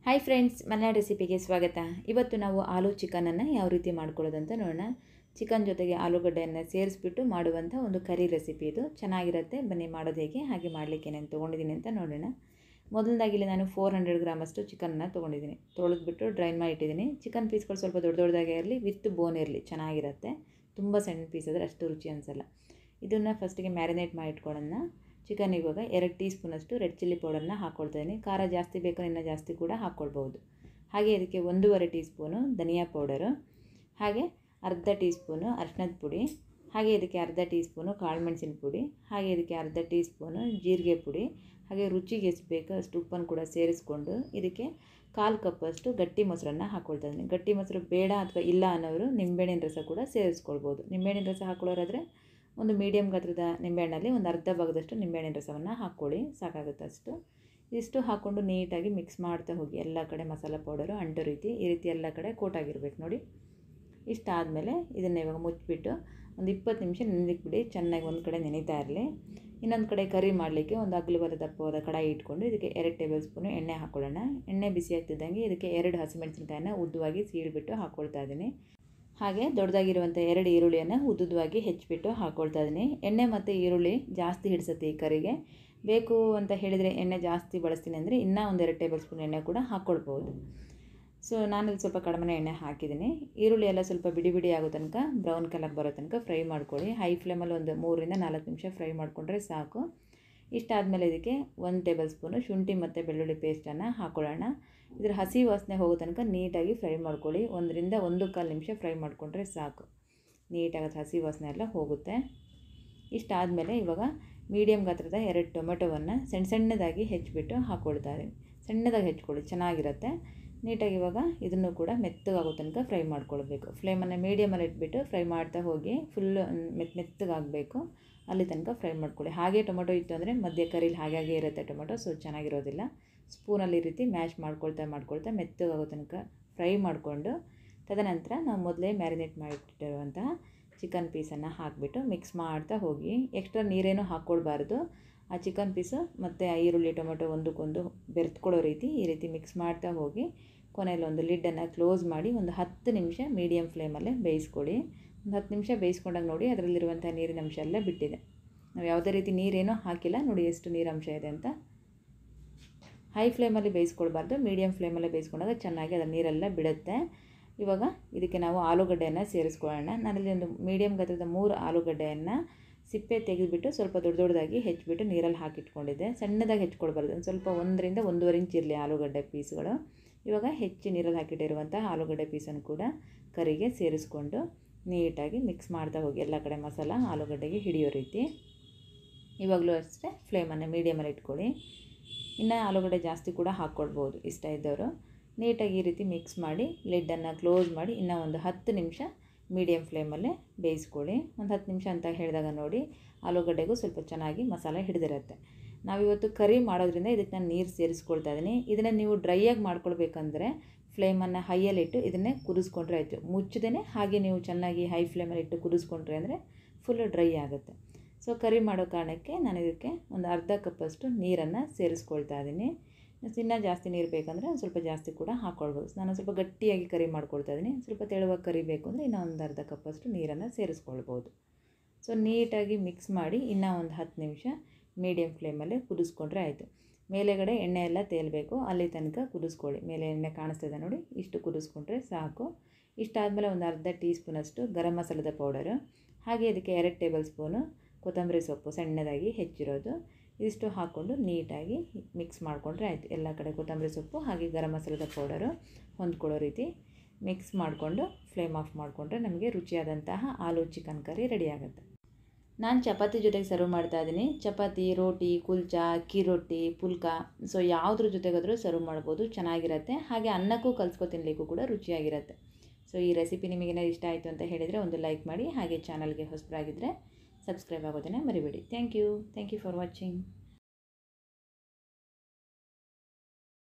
hi friends Malnad ರೆಸಿಪಿಗೆ ಸ್ವಾಗತ ಇವತ್ತು ನಾವು ಆಲೂ ಚಿಕನನ್ನು ಯಾವ ರೀತಿ ಮಾಡ್ಕೊಳ್ಳೋದಂತ ನೋಡೋಣ ಚಿಕನ್ ಜೊತೆಗೆ ಆಲೂಗಡ್ಡೆಯನ್ನು ಸೇರಿಸ್ಬಿಟ್ಟು ಮಾಡುವಂಥ ಒಂದು ಕರಿ ರೆಸಿಪಿ ಇದು ಚೆನ್ನಾಗಿರುತ್ತೆ ಬನ್ನಿ ಮಾಡೋದು ಹೇಗೆ ಹಾಗೆ ಮಾಡಲಿಕ್ಕೆ ಏನೇನು ತೊಗೊಂಡಿದ್ದೀನಿ ಅಂತ ನೋಡೋಣ ಮೊದಲದಾಗಿ ಇಲ್ಲಿ ನಾನು ಫೋರ್ ಹಂಡ್ರೆಡ್ ಗ್ರಾಮಷ್ಟು ಚಿಕನ್ನ ತೊಗೊಂಡಿದ್ದೀನಿ ತೊಳೆದ್ಬಿಟ್ಟು ಡ್ರೈನ್ ಮಾಡಿ ಇಟ್ಟಿದ್ದೀನಿ ಚಿಕನ್ ಪೀಸ್ಗಳು ಸ್ವಲ್ಪ ದೊಡ್ಡ ದೊಡ್ಡದಾಗೇ ಇರಲಿ ವಿತ್ ಬೋನ್ ಇರಲಿ ಚೆನ್ನಾಗಿರುತ್ತೆ ತುಂಬ ಸಣ್ಣ ಪೀಸ್ ಆದರೆ ಅಷ್ಟು ರುಚಿ ಅನಿಸಲ್ಲ ಇದನ್ನು ಫಸ್ಟಿಗೆ ಮ್ಯಾರಿನೇಟ್ ಮಾಡಿ ಇಟ್ಕೊಳ್ಳೋಣ ಚಿಕನ್ ಇವಾಗ ಎರಡು ಟೀ ಸ್ಪೂನಷ್ಟು ರೆಡ್ ಚಿಲ್ಲಿ ಪೌಡರ್ನ ಹಾಕ್ಕೊಳ್ತಾ ಇದ್ದೀನಿ ಖಾರ ಜಾಸ್ತಿ ಬೇಕು ಇನ್ನೂ ಜಾಸ್ತಿ ಕೂಡ ಹಾಕ್ಕೊಳ್ಬೋದು ಹಾಗೆ ಇದಕ್ಕೆ ಒಂದೂವರೆ ಟೀ ಸ್ಪೂನು ಧನಿಯಾ ಪೌಡರು ಹಾಗೆ ಅರ್ಧ ಟೀ ಸ್ಪೂನು ಅರ್ಶಿನದ ಪುಡಿ ಹಾಗೆ ಇದಕ್ಕೆ ಅರ್ಧ ಟೀ ಸ್ಪೂನು ಕಾಳುಮೆಣಸಿನ ಪುಡಿ ಹಾಗೆ ಇದಕ್ಕೆ ಅರ್ಧ ಟೀ ಸ್ಪೂನು ಜೀರಿಗೆ ಪುಡಿ ಹಾಗೆ ರುಚಿಗೆ ಎಷ್ಟು ಬೇಕೋ ಅಷ್ಟು ಉಪ್ಪನ್ನು ಕೂಡ ಸೇರಿಸ್ಕೊಂಡು ಇದಕ್ಕೆ ಕಾಲು ಕಪ್ಪಷ್ಟು ಗಟ್ಟಿ ಮೊಸರನ್ನು ಹಾಕ್ಕೊಳ್ತಾ ಇದ್ದೀನಿ ಗಟ್ಟಿ ಮೊಸರು ಬೇಡ ಅಥವಾ ಇಲ್ಲ ಅನ್ನೋರು ನಿಂಬೆಹಣ್ಣಿನ ರಸ ಕೂಡ ಸೇರಿಸ್ಕೊಳ್ಬೋದು ನಿಂಬೆಹಣ್ಣಿನ ರಸ ಹಾಕೊಳ್ಳೋರಾದರೆ ಒಂದು ಮೀಡಿಯಮ್ ಗಾತ್ರದ ನಿಂಬೆಹಣ್ಣಲ್ಲಿ ಒಂದು ಅರ್ಧ ಭಾಗದಷ್ಟು ನಿಂಬೆಹಣ್ಣಿನ ರಸವನ್ನು ಹಾಕ್ಕೊಳ್ಳಿ ಸಾಕಾಗುತ್ತೆ ಅಷ್ಟು ಇಷ್ಟು ಹಾಕ್ಕೊಂಡು ನೀಟಾಗಿ ಮಿಕ್ಸ್ ಮಾಡ್ತಾ ಹೋಗಿ ಎಲ್ಲ ಕಡೆ ಮಸಾಲ ಪೌಡರು ಅಂಟು ರೀತಿ ಈ ರೀತಿ ಎಲ್ಲ ಕಡೆ ಕೋಟಾಗಿರ್ಬೇಕು ನೋಡಿ ಇಷ್ಟಾದಮೇಲೆ ಇದನ್ನು ಇವಾಗ ಮುಚ್ಚಿಬಿಟ್ಟು ಒಂದು ಇಪ್ಪತ್ತು ನಿಮಿಷ ನೆನೆದಿಕ್ಬಿಡಿ ಚೆನ್ನಾಗಿ ಒಂದು ಕಡೆ ನೆನೀತಾ ಇರಲಿ ಇನ್ನೊಂದು ಕಡೆ ಕರಿ ಮಾಡಲಿಕ್ಕೆ ಒಂದು ಅಗಲವಾದ ದಪ್ಪವಾದ ಕಡಾಯಿ ಇಟ್ಕೊಂಡು ಇದಕ್ಕೆ ಎರಡು ಟೇಬಲ್ ಸ್ಪೂನು ಎಣ್ಣೆ ಹಾಕ್ಕೊಳ್ಳೋಣ ಎಣ್ಣೆ ಬಿಸಿ ಆಗ್ತಿದ್ದಂಗೆ ಇದಕ್ಕೆ ಎರಡು ಹಸಿಮೆಣಸಿನ್ಕಾಯನ್ನ ಉದ್ದವಾಗಿ ಸೀಳ್ಬಿಟ್ಟು ಹಾಕ್ಕೊಳ್ತಾ ಇದ್ದೀನಿ ಹಾಗೆ ದೊಡ್ಡದಾಗಿರುವಂಥ ಎರಡು ಈರುಳ್ಳಿಯನ್ನು ಉದ್ದುದವಾಗಿ ಹೆಚ್ಚಿಬಿಟ್ಟು ಹಾಕ್ಕೊಳ್ತಾ ಇದ್ದೀನಿ ಎಣ್ಣೆ ಮತ್ತು ಈರುಳ್ಳಿ ಜಾಸ್ತಿ ಹಿಡಿಸುತ್ತೆ ಈ ಕರಿಗೆ ಬೇಕು ಅಂತ ಹೇಳಿದರೆ ಎಣ್ಣೆ ಜಾಸ್ತಿ ಬಳಸ್ತೀನಿ ಅಂದರೆ ಇನ್ನೂ ಒಂದೆರಡು ಟೇಬಲ್ ಸ್ಪೂನ್ ಎಣ್ಣೆ ಕೂಡ ಹಾಕ್ಕೊಳ್ಬೋದು ಸೊ ನಾನು ಇಲ್ಲಿ ಸ್ವಲ್ಪ ಕಡಿಮೆ ಎಣ್ಣೆ ಹಾಕಿದ್ದೀನಿ ಈರುಳ್ಳಿ ಎಲ್ಲ ಸ್ವಲ್ಪ ಬಿಡಿ ಬಿಡಿ ಆಗೋ ತನಕ ಬ್ರೌನ್ ಕಲರ್ ಬರೋ ತನಕ ಫ್ರೈ ಮಾಡ್ಕೊಳ್ಳಿ ಹೈ ಫ್ಲೇಮಲ್ಲಿ ಒಂದು ಮೂರರಿಂದ ನಾಲ್ಕು ನಿಮಿಷ ಫ್ರೈ ಮಾಡಿಕೊಂಡ್ರೆ ಸಾಕು ಇಷ್ಟಾದಮೇಲೆ ಇದಕ್ಕೆ ಒಂದು ಟೇಬಲ್ ಸ್ಪೂನು ಶುಂಠಿ ಮತ್ತು ಬೆಳ್ಳುಳ್ಳಿ ಪೇಸ್ಟನ್ನು ಹಾಕ್ಕೊಳ್ಳೋಣ ಇದ್ರ ಹಸಿ ವಾಸನೆ ಹೋಗೋ ತನಕ ನೀಟಾಗಿ ಫ್ರೈ ಮಾಡ್ಕೊಳ್ಳಿ ಒಂದರಿಂದ ಒಂದು ಕಾಲು ನಿಮಿಷ ಫ್ರೈ ಮಾಡಿಕೊಂಡ್ರೆ ಸಾಕು ನೀಟಾಗಿ ಹಸಿ ವಾಸನೆ ಎಲ್ಲ ಹೋಗುತ್ತೆ ಇಷ್ಟಾದಮೇಲೆ ಇವಾಗ ಮೀಡಿಯಮ್ ಗಾತ್ರದ ಎರಡು ಟೊಮೆಟೊವನ್ನು ಸಣ್ಣ ಸಣ್ಣದಾಗಿ ಹೆಚ್ಚಿಬಿಟ್ಟು ಹಾಕ್ಕೊಳ್ತಾ ಇದ್ದೀನಿ ಸಣ್ಣದಾಗಿ ಹೆಚ್ಕೊಳ್ಳಿ ಚೆನ್ನಾಗಿರುತ್ತೆ ನೀಟಾಗಿ ಇವಾಗ ಇದನ್ನು ಕೂಡ ಮೆತ್ತಗಾಗೋ ತನಕ ಫ್ರೈ ಮಾಡ್ಕೊಳ್ಬೇಕು ಫ್ಲೇಮನ್ನು ಮೀಡಿಯಮಲ್ಲಿ ಇಟ್ಬಿಟ್ಟು ಫ್ರೈ ಮಾಡ್ತಾ ಹೋಗಿ ಫುಲ್ಲು ಮೆತ್ತ ಮೆತ್ತಗಾಗಬೇಕು ಅಲ್ಲಿ ತನಕ ಫ್ರೈ ಮಾಡ್ಕೊಳ್ಳಿ ಹಾಗೆ ಟೊಮೆಟೊ ಇತ್ತು ಅಂದರೆ ಮಧ್ಯ ಕರೀಲಿ ಹಾಗೆ ಹಾಗೆ ಇರುತ್ತೆ ಟೊಮೆಟೊ ಸೊ ಚೆನ್ನಾಗಿರೋದಿಲ್ಲ ಸ್ಪೂನಲ್ಲಿ ಈ ರೀತಿ ಮ್ಯಾಶ್ ಮಾಡ್ಕೊಳ್ತಾ ಮಾಡ್ಕೊಳ್ತಾ ಮೆತ್ತಗಾಗೋ ತನಕ ಫ್ರೈ ಮಾಡಿಕೊಂಡು ತದನಂತರ ನಾವು ಮೊದಲೇ ಮ್ಯಾರಿನೇಟ್ ಮಾಡಿಟ್ಟಿರುವಂತಹ ಚಿಕನ್ ಪೀಸನ್ನು ಹಾಕಿಬಿಟ್ಟು ಮಿಕ್ಸ್ ಮಾಡ್ತಾ ಹೋಗಿ ಎಕ್ಸ್ಟ್ರಾ ನೀರೇನು ಹಾಕ್ಕೊಳ್ಬಾರ್ದು ಆ ಚಿಕನ್ ಪೀಸು ಮತ್ತು ಆ ಈರುಳ್ಳಿ ಟೊಮೆಟೊ ಒಂದಕ್ಕೊಂದು ಬೆರೆತ್ಕೊಳ್ಳೋ ರೀತಿ ಈ ರೀತಿ ಮಿಕ್ಸ್ ಮಾಡ್ತಾ ಹೋಗಿ ಕೊನೆಯಲ್ಲಿ ಒಂದು ಲಿಡ್ಡನ್ನು ಕ್ಲೋಸ್ ಮಾಡಿ ಒಂದು ಹತ್ತು ನಿಮಿಷ ಮೀಡಿಯಮ್ ಫ್ಲೇಮಲ್ಲೇ ಬೇಯಿಸ್ಕೊಳ್ಳಿ ಒಂದು ಹತ್ತು ನಿಮಿಷ ಬೇಯಿಸ್ಕೊಂಡಾಗ ನೋಡಿ ಅದರಲ್ಲಿರುವಂಥ ನೀರಿನ ಅಂಶ ಎಲ್ಲ ಬಿಟ್ಟಿದೆ ನಾವು ಯಾವುದೇ ರೀತಿ ನೀರೇನೂ ಹಾಕಿಲ್ಲ ನೋಡಿ ಎಷ್ಟು ನೀರಂಶ ಇದೆ ಅಂತ ಹೈ ಫ್ಲೇಮಲ್ಲಿ ಬೇಯಿಸ್ಕೊಳ್ಬಾರ್ದು ಮೀಡಿಯಮ್ ಫ್ಲೇಮಲ್ಲೇ ಬೇಯಿಸ್ಕೊಂಡಾಗ ಚೆನ್ನಾಗಿ ಅದರ ನೀರೆಲ್ಲ ಬಿಡುತ್ತೆ ಇವಾಗ ಇದಕ್ಕೆ ನಾವು ಆಲೂಗಡ್ಡೆಯನ್ನು ಸೇರಿಸ್ಕೊಳ್ಳೋಣ ನಾನಲ್ಲಿ ಒಂದು ಮೀಡಿಯಮ್ ಗಾತ್ರದ ಮೂರು ಆಲೂಗಡ್ಡೆಯನ್ನು ಸಿಪ್ಪೆ ತೆಗೆದುಬಿಟ್ಟು ಸ್ವಲ್ಪ ದೊಡ್ಡ ದೊಡ್ಡದಾಗಿ ಹೆಚ್ಚಿಬಿಟ್ಟು ನೀರಲ್ಲಿ ಹಾಕಿಟ್ಕೊಂಡಿದ್ದೆ ಸಣ್ಣದಾಗಿ ಹೆಚ್ಕೊಳ್ಬಾರ್ದು ಒಂದು ಸ್ವಲ್ಪ ಒಂದರಿಂದ ಒಂದೂವರೆ ಇಂಚ್ ಇರಲಿ ಆಲೂಗಡ್ಡೆ ಪೀಸ್ಗಳು ಇವಾಗ ಹೆಚ್ಚಿ ನೀರಲ್ಲಿ ಹಾಕಿಟ್ಟಿರುವಂಥ ಆಲೂಗಡ್ಡೆ ಪೀಸನ್ನು ಕೂಡ ಕರಿಗೆ ಸೇರಿಸ್ಕೊಂಡು ನೀಟಾಗಿ ಮಿಕ್ಸ್ ಮಾಡ್ತಾ ಹೋಗಿ ಎಲ್ಲ ಕಡೆ ಮಸಾಲ ಆಲೂಗಡ್ಡೆಗೆ ಹಿಡಿಯೋ ರೀತಿ ಇವಾಗಲೂ ಅಷ್ಟೇ ಫ್ಲೇಮನ್ನು ಮೀಡಿಯಮಲ್ಲಿ ಇಟ್ಕೊಳ್ಳಿ ಇನ್ನು ಆಲೂಗಡ್ಡೆ ಜಾಸ್ತಿ ಕೂಡ ಹಾಕ್ಕೊಳ್ಬೋದು ಇಷ್ಟ ಇದ್ದವರು ನೀಟಾಗಿ ಈ ರೀತಿ ಮಿಕ್ಸ್ ಮಾಡಿ ಲಿಡ್ಡನ್ನು ಕ್ಲೋಸ್ ಮಾಡಿ ಇನ್ನೂ ಒಂದು ಹತ್ತು ನಿಮಿಷ ಮೀಡಿಯಮ್ ಫ್ಲೇಮಲ್ಲೇ ಬೇಯಿಸ್ಕೊಳ್ಳಿ ಒಂದು ಹತ್ತು ನಿಮಿಷ ಅಂತ ಹೇಳಿದಾಗ ನೋಡಿ ಆಲೂಗಡ್ಡೆಗೂ ಸ್ವಲ್ಪ ಚೆನ್ನಾಗಿ ಮಸಾಲೆ ಹಿಡಿದಿರುತ್ತೆ ನಾವಿವತ್ತು ಕರಿ ಮಾಡೋದ್ರಿಂದ ಇದಕ್ಕೆ ನಾನು ನೀರು ಸೇರಿಸ್ಕೊಳ್ತಾ ಇದ್ದೀನಿ ಇದನ್ನು ನೀವು ಡ್ರೈಯಾಗಿ ಮಾಡ್ಕೊಳ್ಬೇಕಂದ್ರೆ ಫ್ಲೇಮನ್ನು ಹೈಯಲ್ಲಿಟ್ಟು ಇದನ್ನೇ ಕುದಿಸ್ಕೊಂಡ್ರೆ ಆಯಿತು ಮುಚ್ಚದೇ ಹಾಗೆ ನೀವು ಚೆನ್ನಾಗಿ ಹೈ ಫ್ಲೇಮಲ್ಲಿ ಇಟ್ಟು ಕುದಿಸ್ಕೊಂಡ್ರೆ ಅಂದರೆ ಫುಲ್ಲು ಡ್ರೈ ಆಗುತ್ತೆ ಸೊ ಕರಿ ಮಾಡೋ ಕಾರಣಕ್ಕೆ ನಾನು ಇದಕ್ಕೆ ಒಂದು ಅರ್ಧ ಕಪ್ಪಷ್ಟು ನೀರನ್ನು ಸೇರಿಸ್ಕೊಳ್ತಾ ಇದ್ದೀನಿ ಇನ್ನೂ ಜಾಸ್ತಿ ನೀರು ಬೇಕಂದರೆ ಒಂದು ಸ್ವಲ್ಪ ಜಾಸ್ತಿ ಕೂಡ ಹಾಕ್ಕೊಳ್ಬೋದು ನಾನು ಸ್ವಲ್ಪ ಗಟ್ಟಿಯಾಗಿ ಕರಿ ಮಾಡ್ಕೊಳ್ತಾ ಇದ್ದೀನಿ ಸ್ವಲ್ಪ ತೆಳುವಾಗಿ ಕರಿ ಬೇಕು ಅಂದರೆ ಇನ್ನೂ ಒಂದು ಅರ್ಧ ಕಪ್ಪಷ್ಟು ನೀರನ್ನು ಸೇರಿಸ್ಕೊಳ್ಬೋದು ಸೊ ನೀಟಾಗಿ ಮಿಕ್ಸ್ ಮಾಡಿ ಇನ್ನೂ ಒಂದು ಹತ್ತು ನಿಮಿಷ ಮೀಡಿಯಮ್ ಫ್ಲೇಮಲ್ಲೇ ಕುದಿಸ್ಕೊಂಡ್ರೆ ಆಯಿತು ಮೇಲೆಗಡೆ ಎಣ್ಣೆ ಎಲ್ಲ ತೇಲಬೇಕು ಅಲ್ಲಿ ತನಕ ಕುದಿಸ್ಕೊಳ್ಳಿ ಮೇಲೆ ಎಣ್ಣೆ ಕಾಣಿಸ್ತಿದೆ ನೋಡಿ ಇಷ್ಟು ಕುದಿಸ್ಕೊಂಡ್ರೆ ಸಾಕು ಇಷ್ಟಾದಮೇಲೆ ಒಂದು ಅರ್ಧ ಟೀ ಸ್ಪೂನಷ್ಟು ಗರಂ ಮಸಾಲದ ಪೌಡರು ಹಾಗೆ ಇದಕ್ಕೆ ಎರಡು ಟೇಬಲ್ ಸ್ಪೂನು ಕೊತ್ತಂಬರಿ ಸೊಪ್ಪು ಸಣ್ಣದಾಗಿ ಹೆಚ್ಚಿರೋದು ಇದಿಷ್ಟು ಹಾಕ್ಕೊಂಡು ನೀಟಾಗಿ ಮಿಕ್ಸ್ ಮಾಡಿಕೊಂಡ್ರೆ ಆಯಿತು ಎಲ್ಲ ಕಡೆ ಕೊತ್ತಂಬರಿ ಸೊಪ್ಪು ಹಾಗೆ ಗರಂ ಮಸಾಲದ ಪೌಡರು ಹೊಂದ್ಕೊಳ್ಳೋ ರೀತಿ ಮಿಕ್ಸ್ ಮಾಡಿಕೊಂಡು ಫ್ಲೇಮ್ ಆಫ್ ಮಾಡಿಕೊಂಡ್ರೆ ನಮಗೆ ರುಚಿಯಾದಂತಹ ಆಲೂ ಚಿಕನ್ ಕರಿ ರೆಡಿ ಆಗುತ್ತೆ ನಾನು ಚಪಾತಿ ಜೊತೆಗೆ ಸರ್ವ್ ಮಾಡ್ತಾ ಇದ್ದೀನಿ ಚಪಾತಿ ರೋಟಿ ಕುಲ್ಚಾ ಅಕ್ಕಿ ರೊಟ್ಟಿ ಪುಲ್ಕ ಸೊ ಯಾವುದ್ರ ಜೊತೆಗಾದರೂ ಸರ್ವ್ ಮಾಡ್ಬೋದು ಚೆನ್ನಾಗಿರುತ್ತೆ ಹಾಗೆ ಅನ್ನಕ್ಕೂ ಕಲ್ಸ್ಕೊ ತಿನ್ನಲಿಕ್ಕೂ ಕೂಡ ರುಚಿಯಾಗಿರುತ್ತೆ ಸೊ ಈ ರೆಸಿಪಿ ನಿಮಗೇನಾದ್ರು ಇಷ್ಟ ಆಯಿತು ಅಂತ ಹೇಳಿದರೆ ಒಂದು ಲೈಕ್ ಮಾಡಿ ಹಾಗೆ ಚಾನಲ್ಗೆ ಹೊಸಬರಾಗಿದ್ದರೆ ಸಬ್ಸ್ಕ್ರೈಬ್ ಆಗೋದನ್ನು ಮರಿಬೇಡಿ thank you thank you for watching